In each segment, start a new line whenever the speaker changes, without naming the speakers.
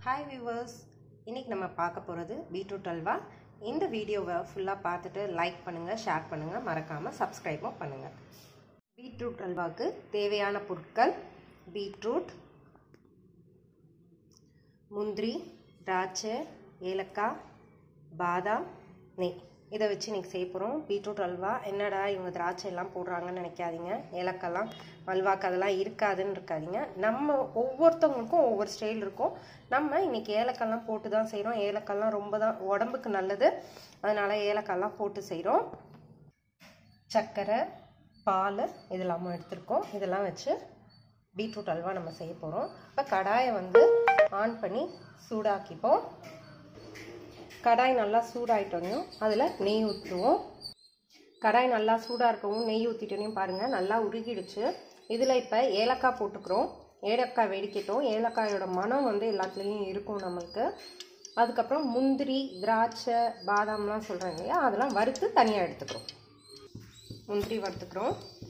hi viewers இன்றைக்கி நம்ம பார்க்க போகிறது பீட்ரூட் அல்வா இந்த வீடியோவை ஃபுல்லாக பார்த்துட்டு லைக் பண்ணுங்கள் ஷேர் பண்ணுங்கள் மறக்காமல் சப்ஸ்கிரைபும் பண்ணுங்கள் பீட்ரூட் அல்வாவுக்கு தேவையான பொருட்கள் பீட்ரூட் முந்திரி திராட்சை ஏலக்காய் பாதாம் நெய் இதை வச்சு இன்றைக்கி செய்ய போகிறோம் பீட்ரூட் அல்வா என்னடா இவங்க திராட்சை எல்லாம் போடுறாங்கன்னு நினைக்காதீங்க ஏலக்காய்லாம் அல்வாக்கு அதெல்லாம் இருக்காதுன்னு இருக்காதீங்க நம்ம ஒவ்வொருத்தவங்களுக்கும் ஒவ்வொரு ஸ்டைல் இருக்கும் நம்ம இன்றைக்கி ஏலக்காய்லாம் போட்டு தான் செய்கிறோம் ஏலக்காய்லாம் ரொம்ப தான் உடம்புக்கு நல்லது அதனால் ஏலக்காய்லாம் போட்டு செய்கிறோம் சர்க்கரை பால் இதெல்லாமும் எடுத்திருக்கோம் இதெல்லாம் வச்சு பீட்ரூட் அல்வா நம்ம செய்ய போகிறோம் இப்போ கடாயை வந்து ஆன் பண்ணி சூடாக்கிப்போம் கடாய் நல்லா சூடாயிட்டோனையும் அதில் நெய் ஊற்றுவோம் கடாய் நல்லா சூடாக இருக்கவும் நெய் ஊற்றிட்டோனையும் பாருங்கள் நல்லா உருகிடுச்சு இதில் இப்போ ஏலக்காய் போட்டுக்கிறோம் ஏலக்காய் வெடிக்கட்டும் ஏலக்காயோட மனம் வந்து எல்லாத்துலேயும் இருக்கும் நம்மளுக்கு அதுக்கப்புறம் முந்திரி திராட்சை பாதாம்லாம் சொல்கிறாங்க இல்லையா அதெல்லாம் வறுத்து தனியாக எடுத்துக்கிறோம் முந்திரி வறுத்துக்கிறோம்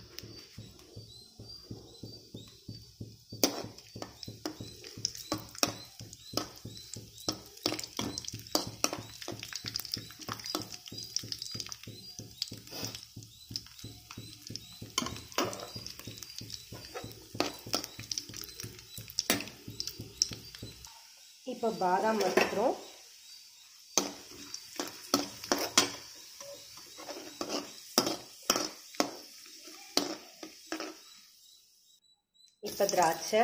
இப்போ பாதாம் வறுத்துக்கிறோம் இப்போ திராட்சை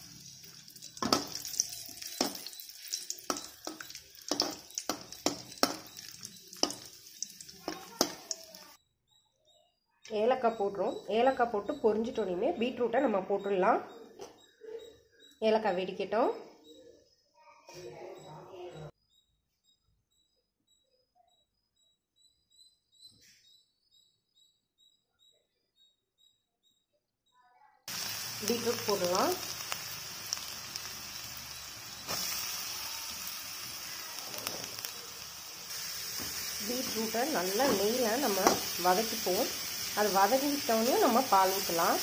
ஏலக்காய் போட்டுரும் ஏலக்காய் போட்டு பொரிஞ்சிட்டோனையுமே பீட்ரூட்டை நம்ம போட்டுடலாம் ஏலக்காய் வெடிக்கட்டும் பீட்ரூட் போடலாம் பீட்ரூட்டை நல்லா நெய்யில் நம்ம வதக்கிப்போம் அது வதக்கிட்டோன்னே நம்ம பால் ஊற்றலாம்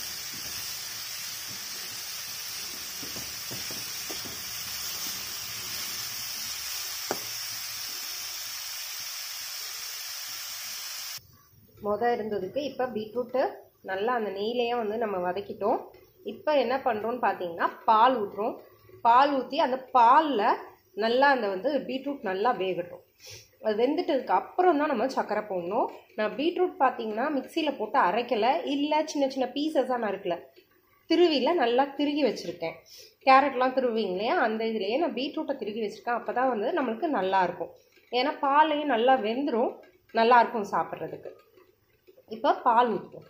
மொதல் இருந்ததுக்கு இப்போ பீட்ரூட்டு நல்லா அந்த நெய்லேயே வந்து நம்ம வதக்கிட்டோம் இப்போ என்ன பண்ணுறோன்னு பார்த்தீங்கன்னா பால் ஊற்றுறோம் பால் ஊற்றி அந்த பாலில் நல்லா அந்த வந்து பீட்ரூட் நல்லா வேகட்டும் அது வெந்துட்டதுக்கு அப்புறம் தான் நம்ம சர்க்கரை போடணும் நான் பீட்ரூட் பார்த்தீங்கன்னா மிக்சியில் போட்டு அரைக்கலை இல்லை சின்ன சின்ன பீசஸாக நான் இருக்கல திருவியில் நல்லா திருகி வச்சுருக்கேன் கேரட்லாம் திருவிங்க இல்லையா அந்த இதுலேயே நான் பீட்ரூட்டை திருகி வச்சுருக்கேன் அப்போ தான் வந்து நம்மளுக்கு நல்லாயிருக்கும் ஏன்னா பாலையும் நல்லா வெந்துடும் நல்லாயிருக்கும் சாப்பிட்றதுக்கு இப்போ பால் ஊற்றுவோம்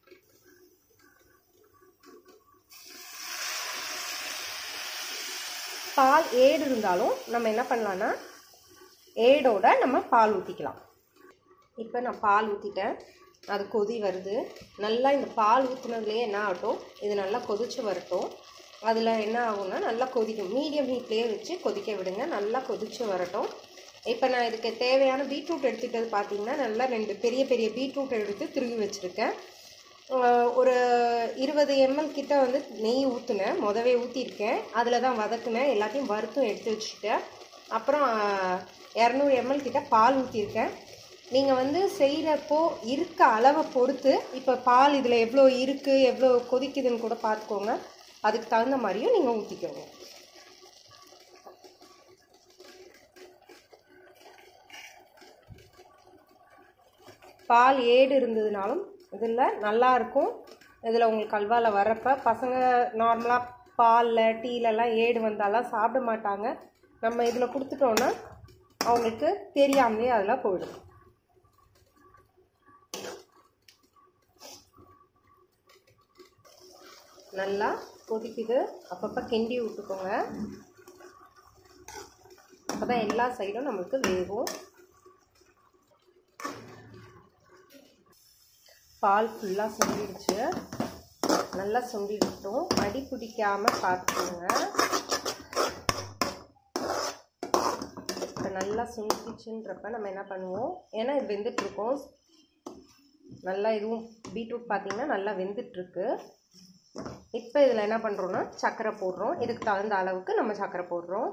பால் ஏடு இருந்தாலும் நம்ம என்ன பண்ணலான்னா ஏடோட நம்ம பால் ஊற்றிக்கலாம் இப்போ நான் பால் ஊற்றிட்டேன் அது கொதி வருது நல்லா இந்த பால் ஊற்றுனதுலேயே என்ன ஆகட்டும் இது நல்லா கொதிச்சு வரட்டும் அதில் என்ன ஆகும்னா நல்லா கொதிக்கும் மீடியம் ஹீட்லேயே வச்சு கொதிக்க விடுங்க நல்லா கொதிச்சு வரட்டும் இப்போ நான் இதுக்கு தேவையான பீட்ரூட் எடுத்துகிட்டது பார்த்தீங்கன்னா நல்லா ரெண்டு பெரிய பெரிய பீட்ரூட் எடுத்து திருவி வச்சுருக்கேன் ஒரு இருபது எம்எல் கிட்ட வந்து நெய் ஊற்றுனேன் மொதவே ஊற்றிருக்கேன் அதில் தான் வதக்குனேன் எல்லாத்தையும் வறுத்தும் எடுத்து வச்சுட்டேன் அப்புறம் இரநூறு எம்எல் கிட்ட பால் ஊற்றிருக்கேன் நீங்கள் வந்து செய்கிறப்போ இருக்க அளவை பொறுத்து இப்போ பால் இதில் எவ்வளோ இருக்குது எவ்வளோ கொதிக்குதுன்னு கூட பார்த்துக்கோங்க அதுக்கு தகுந்த மாதிரியும் நீங்கள் ஊற்றிக்கோங்க பால் ஏடு இருந்ததுனாலும் இதில் நல்லாயிருக்கும் இதில் உங்களுக்கு அல்வாவில் வர்றப்ப பசங்க நார்மலாக பாலில் டீலெல்லாம் ஏடு வந்தாலாம் சாப்பிட மாட்டாங்க நம்ம இதில் கொடுத்துட்டோன்னா அவங்களுக்கு தெரியாமலே அதெல்லாம் போயிடும் நல்லா கொதிக்குது அப்பப்போ கிண்டி விட்டுக்கோங்க அப்போ தான் எல்லா சைடும் நம்மளுக்கு வேகும் பால் ஃபுல்லாக சுண்டிடுச்சு நல்லா சுண்டிட்டோம் அடி பிடிக்காமல் பார்த்துக்கோங்க இப்போ நல்லா சுண்டிச்சுன்றப்ப நம்ம என்ன பண்ணுவோம் ஏன்னா இது வெந்துட்டுருக்கோம் நல்லா இதுவும் பீட்ரூட் பார்த்திங்கன்னா நல்லா வெந்துட்டுருக்கு இப்போ இதில் என்ன பண்ணுறோன்னா சர்க்கரை போடுறோம் இதுக்கு தகுந்த அளவுக்கு நம்ம சர்க்கரை போடுறோம்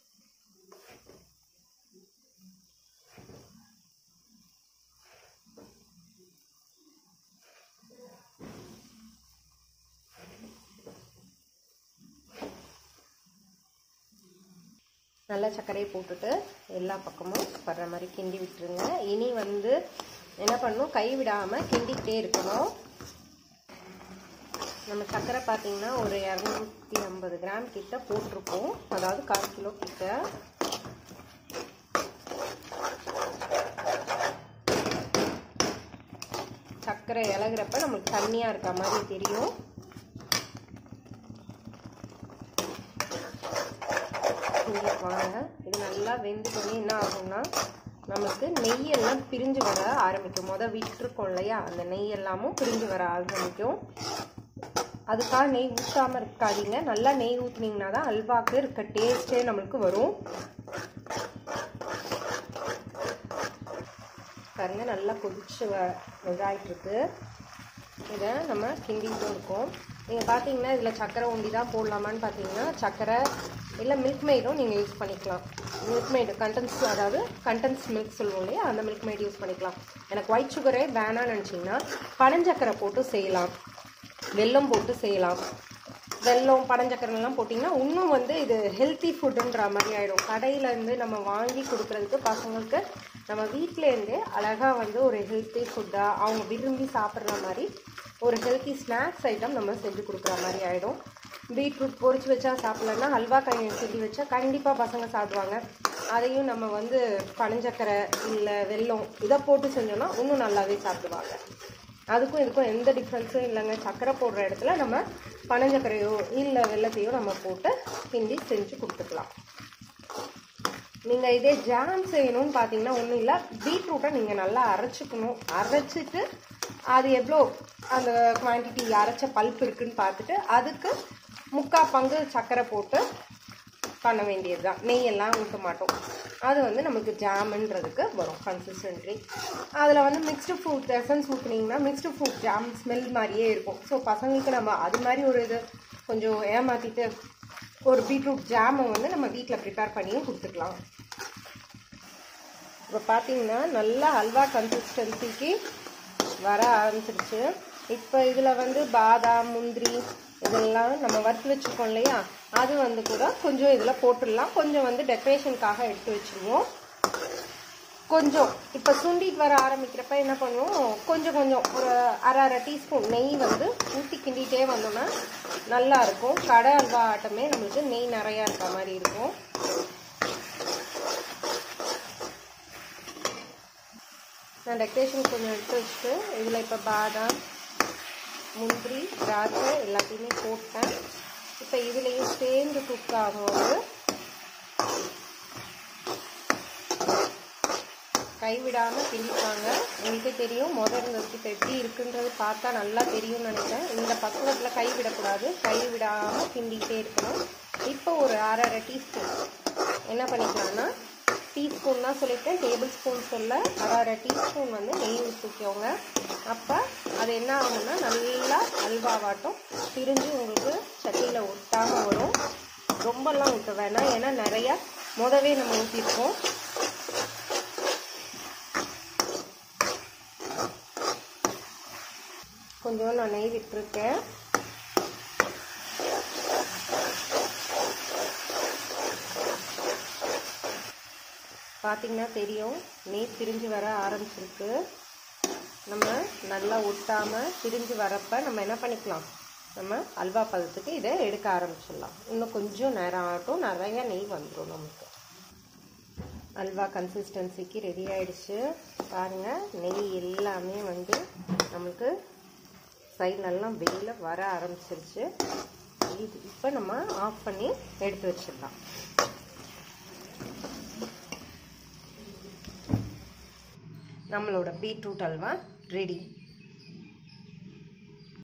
நல்லா சர்க்கரையை போட்டுட்டு எல்லா பக்கமும் வர்ற மாதிரி கிண்டி விட்டுருங்க இனி வந்து என்ன பண்ணணும் கை விடாமல் கிண்டிக்கிட்டே இருக்கணும் நம்ம சர்க்கரை பார்த்தீங்கன்னா ஒரு இரநூத்தி ஐம்பது கிராம் கிட்ட போட்டிருக்கோம் அதாவது கால் கிலோ கிட்ட சர்க்கரை இலகுறப்ப நம்மளுக்கு தண்ணியாக இருக்க மாதிரி தெரியும் வாங்க இது நல்லா வெந்து பண்ணி என்ன ஆகும்னா நமக்கு நெய்யெல்லாம் பிரிஞ்சு வர ஆரம்பிக்கும் மொதல் விட்டுருக்கோம் இல்லையா அந்த நெய் எல்லாமும் பிரிஞ்சு வர ஆரம்பிக்கும் அதுக்காக நெய் ஊற்றாமல் இருக்காதீங்க நல்லா நெய் ஊற்றுனீங்கன்னா தான் அல்வாக்கு இருக்க டேஸ்ட்டே நம்மளுக்கு வரும் பாருங்க நல்லா கொதிச்சு இதாகிட்டுருக்கு இதை நம்ம கிண்டிகிட்டும் இருக்கோம் நீங்கள் பார்த்தீங்கன்னா இதில் சர்க்கரை உண்டி தான் போடலாமான்னு பார்த்தீங்கன்னா சர்க்கரை இல்லை மில்க் மெய்டும் நீங்கள் யூஸ் பண்ணிக்கலாம் மில்க் மெய்டு கண்டன்ஸ் அதாவது கண்டன்ஸ் மில்க் சொல்லுவோம் இல்லையா அந்த மில்க் மெய்டு யூஸ் பண்ணிக்கலாம் எனக்கு ஒயிட் சுகரே வேணாம்னு நினச்சிங்கன்னா பனஞ்சக்கரை போட்டு செய்யலாம் வெல்லம் போட்டு செய்யலாம் வெல்லம் பனஞ்சக்கரெல்லாம் போட்டிங்கன்னா இன்னும் வந்து இது ஹெல்த்தி ஃபுட்டுன்ற மாதிரி ஆகிடும் கடையிலேருந்து நம்ம வாங்கி கொடுக்குறதுக்கு பசங்களுக்கு நம்ம வீட்டிலேருந்தே அழகாக வந்து ஒரு ஹெல்த்தி ஃபுட்டாக அவங்க விரும்பி சாப்பிட்ற மாதிரி ஒரு ஹெல்த்தி ஸ்நாக்ஸ் ஐட்டம் நம்ம செஞ்சு கொடுக்குற மாதிரி ஆகிடும் பீட்ரூட் பொரிச்சு வச்சா சாப்பிட்லன்னா ஹல்வா கை செஞ்சு வச்சா கண்டிப்பாக பசங்க சாப்பிடுவாங்க அதையும் நம்ம வந்து பனஞ்சக்கரை இல்லை வெல்லம் இதை போட்டு செஞ்சோன்னா இன்னும் நல்லாவே சாப்பிடுவாங்க அதுக்கும் இதுக்கும் எந்த டிஃப்ரென்ஸும் இல்லைங்க சக்கரை போடுற இடத்துல நம்ம பனஞ்சக்கரையோ இல்லை வெள்ளத்தையோ நம்ம போட்டு கிண்டி செஞ்சு கொடுத்துக்கலாம் நீங்கள் இதே ஜாம் செய்யணும்னு பார்த்தீங்கன்னா ஒன்றும் இல்லை பீட்ரூட்டை நீங்கள் நல்லா அரைச்சிக்கணும் அரைச்சிட்டு அது எவ்வளோ அந்த குவான்டிட்டி அரைச்ச பல்ப் இருக்குன்னு பார்த்துட்டு அதுக்கு முக்கால் பங்கு சர்க்கரை போட்டு பண்ண வேண்டியது தான் நெய்யெல்லாம் ஊற்ற மாட்டோம் அது வந்து நமக்கு ஜாமுன்றதுக்கு வரும் கன்சிஸ்டன்ட்லி அதில் வந்து மிக்ஸ்டு ஃப்ரூட் எசன்ஸ் ஊற்றுனீங்கன்னா மிக்ஸ்டு ஃப்ரூட் ஜாம் ஸ்மெல் மாதிரியே இருக்கும் ஸோ பசங்களுக்கு நம்ம அது மாதிரி ஒரு இது கொஞ்சம் ஏமாற்றிட்டு ஒரு பீட்ரூட் ஜாமை வந்து நம்ம வீட்டில் ப்ரிப்பேர் பண்ணியும் கொடுத்துக்கலாம் இப்போ பார்த்தீங்கன்னா நல்லா அல்வா கன்சிஸ்டன்சிக்கு வர ஆரம்பிச்சிருச்சு இப்போ இதில் வந்து பாதாம் முந்திரி இதெல்லாம் நம்ம வறுத்து வச்சுருக்கோம் இல்லையா அது வந்து கூட கொஞ்சம் இதில் போட்டுடலாம் கொஞ்சம் வந்து டெக்கரேஷனுக்காக எடுத்து வச்சுருவோம் கொஞ்சம் இப்போ சுண்டிட்டு வர ஆரம்பிக்கிறப்ப என்ன பண்ணுவோம் கொஞ்சம் கொஞ்சம் ஒரு அரை அரை டீஸ்பூன் நெய் வந்து ஊற்றி கிண்டிகிட்டே வந்தோம்னா நல்லா இருக்கும் கடை அல்வா ஆட்டமே நம்மளுக்கு நெய் நிறையா இருக்க மாதிரி இருக்கும் நான் டெக்கரேஷன் கொஞ்சம் எடுத்து வச்சுட்டு இதில் இப்போ பாதாம் முந்திரி திராட்சை எல்லாத்தையுமே போட்டேன் இப்போ இதுலேயும் சேர்ந்து குக் ஆகும்போது கைவிடாமல் கிண்டிப்பாங்க உங்களுக்கே தெரியும் முதல் இருந்ததுக்கு இப்போ எப்படி இருக்குன்றது பார்த்தா நல்லா தெரியும்னு நினைக்கிறேன் இந்த பக்குவத்தில் கை விடக்கூடாது கை விடாமல் கிண்டிக்கிட்டே இருக்கணும் இப்போ ஒரு அரை அரை டீஸ்பூன் என்ன பண்ணிக்கலாம்னா டீஸ்பூன் தான் சொல்லியிருக்கேன் டேபிள் ஸ்பூன் சொல்ல அரை அரை டீஸ்பூன் வந்து நெய் ஊற்றிக்கோங்க அப்போ அது என்ன ஆகும்னா நல்லா அல்வாவாட்டம் பிரிஞ்சு உங்களுக்கு சட்டியில் ஒட்டாமல் வரும் ரொம்பலாம் ஊற்ற வேணாம் ஏன்னா நிறையா முதவே நம்ம ஊற்றிருக்கோம் கொஞ்சம் நான் நெய் விட்டுருக்கேன் பார்த்தீங்கன்னா தெரியும் நெய் பிரிஞ்சு வர ஆரம்பிச்சிருக்கு நம்ம நல்லா ஒட்டாமல் பிரிஞ்சு வரப்ப நம்ம என்ன பண்ணிக்கலாம் நம்ம அல்வா பதத்துக்கு இதை எடுக்க ஆரம்பிச்சிடலாம் இன்னும் கொஞ்சம் நேரம் ஆகட்டும் நிறைய நெய் வந்துடும் நமக்கு அல்வா கன்சிஸ்டன்சிக்கு ரெடி ஆயிடுச்சு பாருங்கள் நெய் எல்லாமே வந்து நம்மளுக்கு சைட்லெல்லாம் வெளியில் வர ஆரம்பிச்சிருச்சு இது இப்போ நம்ம ஆஃப் பண்ணி எடுத்து வச்சிடலாம் நம்மளோட பீட்ரூட் அல்வா ரெடி